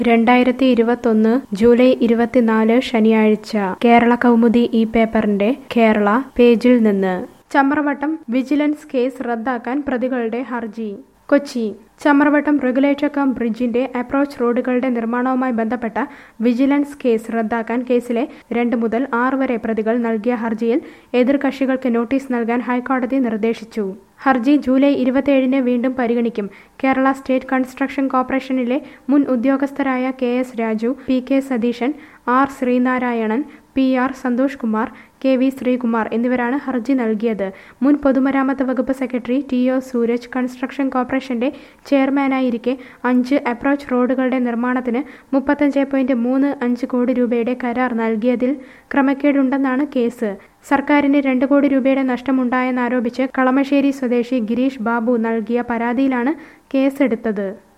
രണ്ടായിരത്തി ഇരുപത്തൊന്ന് ജൂലൈ ഇരുപത്തിനാല് ശനിയാഴ്ച കേരള കൗമുദി ഈ പേപ്പറിന്റെ കേരള പേജിൽ നിന്ന് ചമ്രവട്ടം വിജിലൻസ് കേസ് റദ്ദാക്കാൻ പ്രതികളുടെ ഹർജി കൊച്ചി ചമ്രവട്ടം റെഗുലേറ്റർ കം ബ്രിഡ്ജിന്റെ അപ്രോച്ച് റോഡുകളുടെ നിർമ്മാണവുമായി ബന്ധപ്പെട്ട വിജിലൻസ് കേസ് റദ്ദാക്കാൻ കേസിലെ രണ്ട് മുതൽ ആറ് വരെ പ്രതികൾ നൽകിയ ഹർജിയിൽ എതിർകക്ഷികൾക്ക് നോട്ടീസ് നൽകാൻ ഹൈക്കോടതി നിർദ്ദേശിച്ചു ഹർജി ജൂലൈ ഇരുപത്തിയേഴിന് വീണ്ടും പരിഗണിക്കും കേരള സ്റ്റേറ്റ് കൺസ്ട്രക്ഷൻ കോർപ്പറേഷനിലെ മുൻ ഉദ്യോഗസ്ഥരായ K S Raju P K Satheesan R Sreenarayanan P R Santhosh Kumar K V Sreekumar എന്നിവരാണ് ഹർജി നൽകിയത് മുൻ പൊതുമരാമത്ത് വകുപ്പ് secretary T O Sooraj construction കോർപ്പറേഷന്റെ ചെയർമാനായിരിക്കെ അഞ്ച് അപ്രോച്ച് റോഡുകളുടെ നിർമ്മാണത്തിന് മുപ്പത്തഞ്ച് പോയിന്റ് മൂന്ന് അഞ്ച് കോടി രൂപയുടെ കരാർ നൽകിയതിൽ ക്രമക്കേടുണ്ടെന്നാണ് കേസ് സർക്കാരിന് രണ്ട് കോടി രൂപയുടെ നഷ്ടമുണ്ടായെന്നാരോപിച്ച് കളമശ്ശേരി സ്വദേശി ഗിരീഷ് ബാബു നൽകിയ പരാതിയിലാണ് കേസെടുത്തത്